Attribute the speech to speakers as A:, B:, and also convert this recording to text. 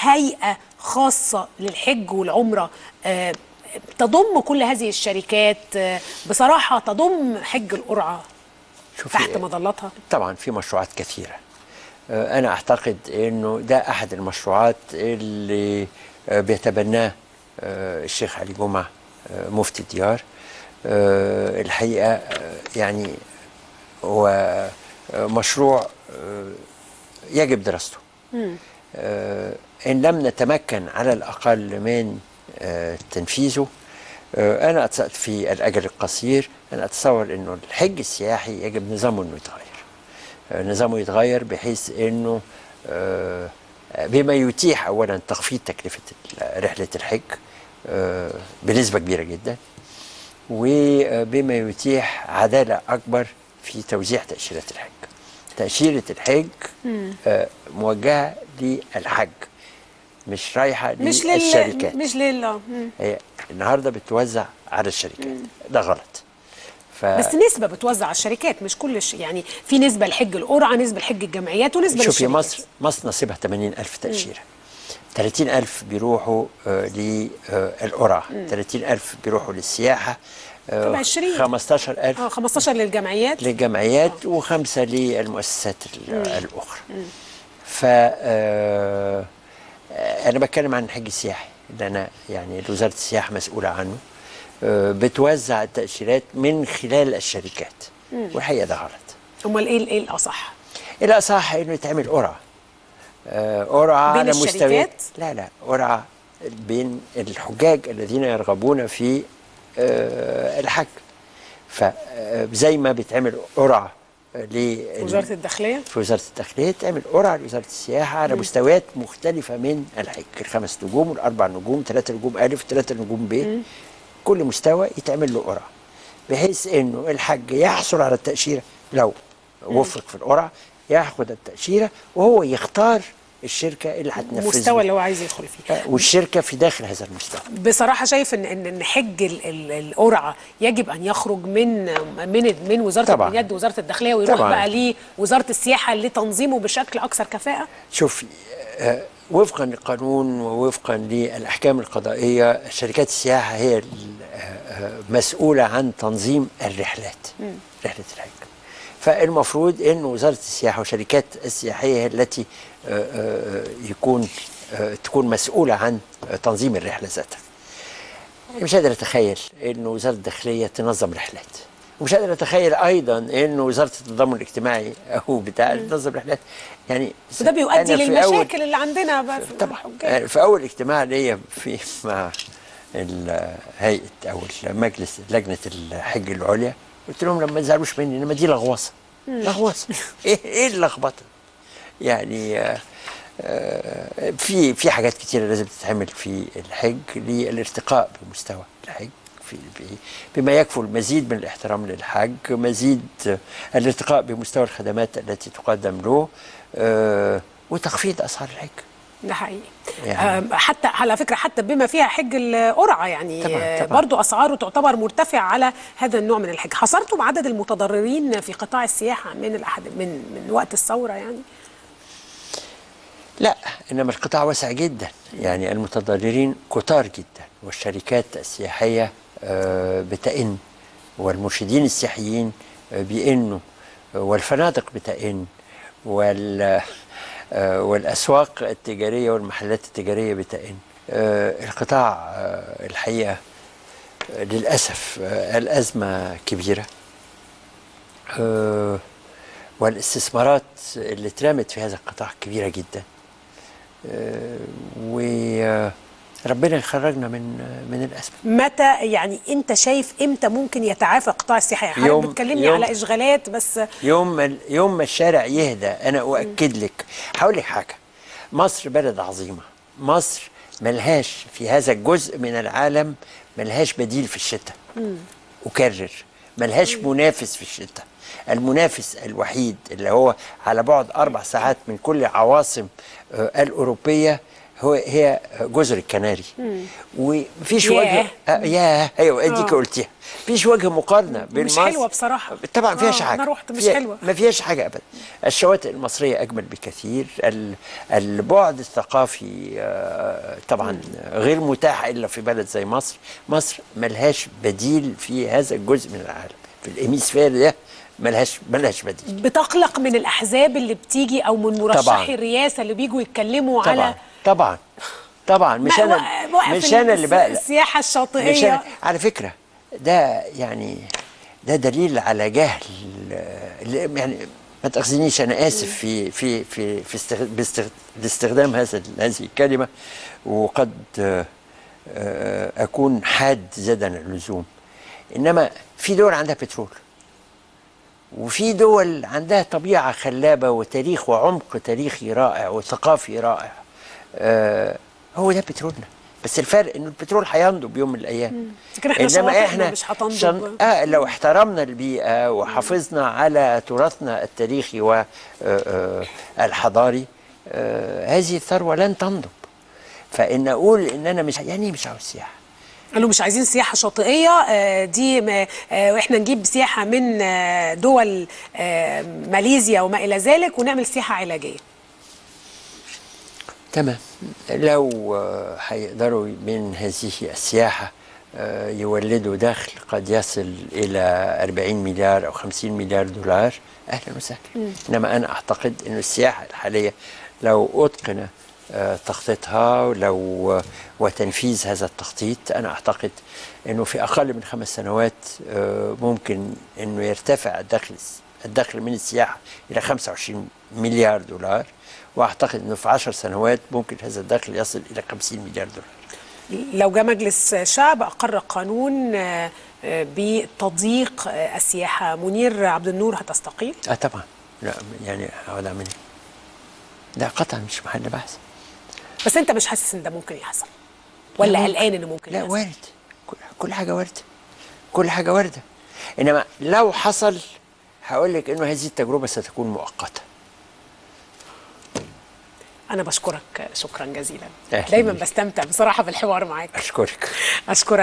A: هيئه خاصه للحج والعمره آه، تضم كل هذه الشركات آه، بصراحه تضم حج القرعه
B: شوفي
A: تحت مظلتها
B: طبعا في مشروعات كثيرة آه، أنا أعتقد أنه ده أحد المشروعات اللي آه، بيتبناه آه، الشيخ علي جمعة آه، مفتي الديار آه، الحقيقة آه، يعني هو آه، مشروع آه، يجب دراسته آه، إن لم نتمكن على الأقل من آه، تنفيذه آه، أنا أتص- في الأجل القصير أنا أتصور أنه الحج السياحي يجب نظامه أنه يتغير آه، نظامه يتغير بحيث أنه آه، بما يتيح أولا تخفيض تكلفة ال- رحلة الحج آه، بنسبة كبيرة جدا وبما يتيح عدالة أكبر في توزيع تأشيرات الحج تأشيرة الحج آه، موجهة للحج مش رايحة
A: مش
B: للشركات
A: لل مش لله مم.
B: هي النهارده بتوزع على الشركات ده غلط ف
A: بس نسبة بتوزع على الشركات مش كل الش... يعني في نسبة لحج القرعة نسبة لحج الجمعيات ونسبة
B: شوفي
A: للشركات
B: مصر مصر نصيبها 80000 تأشيرة 30000 بيروحوا آه للقرعة 30000 بيروحوا للسياحة آه،
A: طبعا 20.
B: 15000
A: اه 15 للجمعيات
B: للجمعيات وخمسة للمؤسسات ال- الأخرى ف آه، آه، أنا بتكلم عن الحج السياحي اللي أنا يعني اللي وزارة السياحة مسؤولة عنه آه، بتوزع التأشيرات من خلال الشركات والحقيقة ده غلط
A: امال ايه ايه الاصح؟
B: الأصح إنه يتعمل قرعة آه، قرعة
A: بين
B: على
A: الشركات؟
B: مستويات لا لا قرعة بين الحجاج الذين يرغبون في آه، الحج فزي ما بيتعمل قرعة ل
A: وزارة الداخلية
B: في وزاره الداخليه تعمل قرعه لوزاره السياحه على مستويات مختلفه من الحج الخمس نجوم والاربع نجوم ثلاثه نجوم الف ثلاثه نجوم ب كل مستوى يتعمل له قرعه بحيث انه الحج يحصل على التاشيره لو وفق في القرعه ياخد التاشيره وهو يختار الشركه اللي هتنفذ
A: المستوى
B: له.
A: اللي هو عايز يدخل فيه
B: آه، والشركه في داخل هذا المستوى
A: بصراحة شايف ان ان إن حج ال- ال- القرعة يجب ان يخرج من من من وزارة
B: طبعاً.
A: البنيات وزارة الداخلية ويروح
B: طبعاً.
A: بقى لوزارة السياحة لتنظيمه بشكل اكثر كفاءة
B: شوفي آه، وفقا للقانون ووفقا للاحكام القضائيه شركات السياحه هي ال- آه، آه، مسؤوله عن تنظيم الرحلات رحله الحج فالمفروض ان وزاره السياحه وشركات السياحيه هي التي آه، آه، يكون آه، تكون مسؤوله عن آه، تنظيم الرحله ذاتها مش قادر اتخيل ان وزاره الداخليه تنظم رحلات ومش قادر اتخيل ايضا ان وزاره التضامن الاجتماعي او بتاع تنظم رحلات يعني
A: وده بيؤدي
B: أنا في
A: للمشاكل اللي عندنا بقى في
B: طبعا
A: الحجاج.
B: آه، في اول اجتماع ليا في مع ال- هيئه او مجلس لجنه الحج العليا قلت لهم لما ما تزعلوش مني انما دي لغواصه لغواصه ايه ايه اللخبطه يعني آه، آه، في في حاجات كتيره لازم تتعمل في الحج للارتقاء بمستوى الحج في في- بما يكفل مزيد من الاحترام للحج مزيد آه، الارتقاء بمستوى الخدمات التي تقدم له آه، وتخفيض اسعار الحج
A: ده حقيقي
B: يعني-
A: آم، حتى على فكره حتى بما فيها حج القرعه يعني
B: طبعاً،
A: آه،
B: طبعاً.
A: برضو اسعاره تعتبر مرتفعه على هذا النوع من الحج حصرتم عدد المتضررين في قطاع السياحه من الأحد من من وقت الثوره يعني
B: لا انما القطاع واسع جدا يعني المتضررين كتار جدا والشركات السياحيه آه، بتئن والمرشدين السياحيين آه، بيئنوا آه، والفنادق بتئن وال آه، والاسواق التجاريه والمحلات التجاريه بتئن آه، القطاع آه، الحقيقه آه، للاسف آه، الازمه كبيره آه، والاستثمارات اللي اترمت في هذا القطاع كبيره جدا وربنا يخرجنا من من الازمه
A: متى يعني انت شايف امتى ممكن يتعافى قطاع السياحه يعني حضرتك
B: يوم-
A: بتكلمني
B: يوم-
A: على اشغالات بس
B: يوم ما يوم ما الشارع يهدى انا اؤكد لك هقول لك حاجه مصر بلد عظيمه مصر ملهاش في هذا الجزء من العالم ملهاش بديل في الشتاء اكرر ملهاش منافس في الشتاء المنافس الوحيد اللي هو على بعد اربع ساعات من كل عواصم آه، الاوروبيه هو هي جزر الكناري ومفيش وجه
A: ياه.
B: آه ياه ايوه اديك
A: آه.
B: قلتيها مفيش وجه مقارنه بين
A: مش
B: مصر
A: حلوة بصراحة.
B: طبعا فيهاش
A: آه،
B: حاجه
A: أنا رحت مش
B: فيها-
A: حلوة.
B: ما فيهاش حاجه ابدا الشواطئ المصريه اجمل بكثير ال- البعد الثقافي آه، طبعا غير متاح الا في بلد زي مصر مصر ملهاش بديل في هذا الجزء من العالم في الهيميسفير ده ملهاش ملهاش بديل
A: بتقلق من الاحزاب اللي بتيجي او من
B: طبعاً.
A: مرشحي الرئاسه اللي بيجوا يتكلموا
B: طبعا
A: على
B: طبعا طبعا مش
A: ما-
B: انا
A: وق- وقف
B: مش انا اللي
A: الس-
B: بقلق
A: السياحه
B: مش
A: الشاطئيه
B: أنا على فكرة ده يعني ده دليل على جهل آه، يعني ما تاخذنيش انا اسف في في في في استغ- باستغ- باستخدام هذا هذه الكلمه وقد آه، آه، اكون حاد زاد عن اللزوم انما في دول عندها بترول وفي دول عندها طبيعه خلابه وتاريخ وعمق تاريخي رائع وثقافي رائع آه هو ده بترولنا بس الفرق ان البترول هينضب يوم من الايام
A: لكن إحنا شواطئنا مش هتنضب.
B: آه لو احترمنا البيئه وحافظنا على تراثنا التاريخي والحضاري آه هذه الثروه لن تنضب فان اقول ان انا مش يعني إيه مش عاوز سياحه
A: قالوا مش عايزين سياحه شاطئيه آه، دي ما- آه، واحنا نجيب سياحه من آه، دول آه، ماليزيا وما الى ذلك ونعمل سياحه علاجيه
B: تمام لو آه، هيقدروا من هذه السياحة آه، يولدوا دخل قد يصل إلى 40 مليار أو 50 مليار دولار أهلا وسهلا إنما أنا أعتقد أن السياحة الحالية لو أتقن آه، تخطيطها ولو آه، وتنفيذ هذا التخطيط أنا أعتقد أنه في أقل من خمس سنوات آه، ممكن أنه يرتفع الدخل الدخل من السياحة إلى 25 مليار دولار واعتقد انه في 10 سنوات ممكن هذا الدخل يصل الى 50 مليار دولار.
A: لو جاء مجلس شعب اقر قانون آه، آه، بتضييق آه، السياحه منير عبد النور هتستقيل
B: اه طبعا لا يعني هقعد اعمل ايه؟ ده قطعا مش محل بحث.
A: بس انت مش حاسس ان ده ممكن يحصل ولا قلقان انه ممكن
B: لا
A: يحصل
B: وارد كل- كل حاجه وارده. كل حاجه وارده. انما لو حصل هقول لك انه هذه التجربه ستكون مؤقته.
A: انا بشكرك شكرا جزيلا
B: أهلاً
A: دايما
B: بيك.
A: بستمتع بصراحه بالحوار معاك
B: اشكرك.
A: اشكرك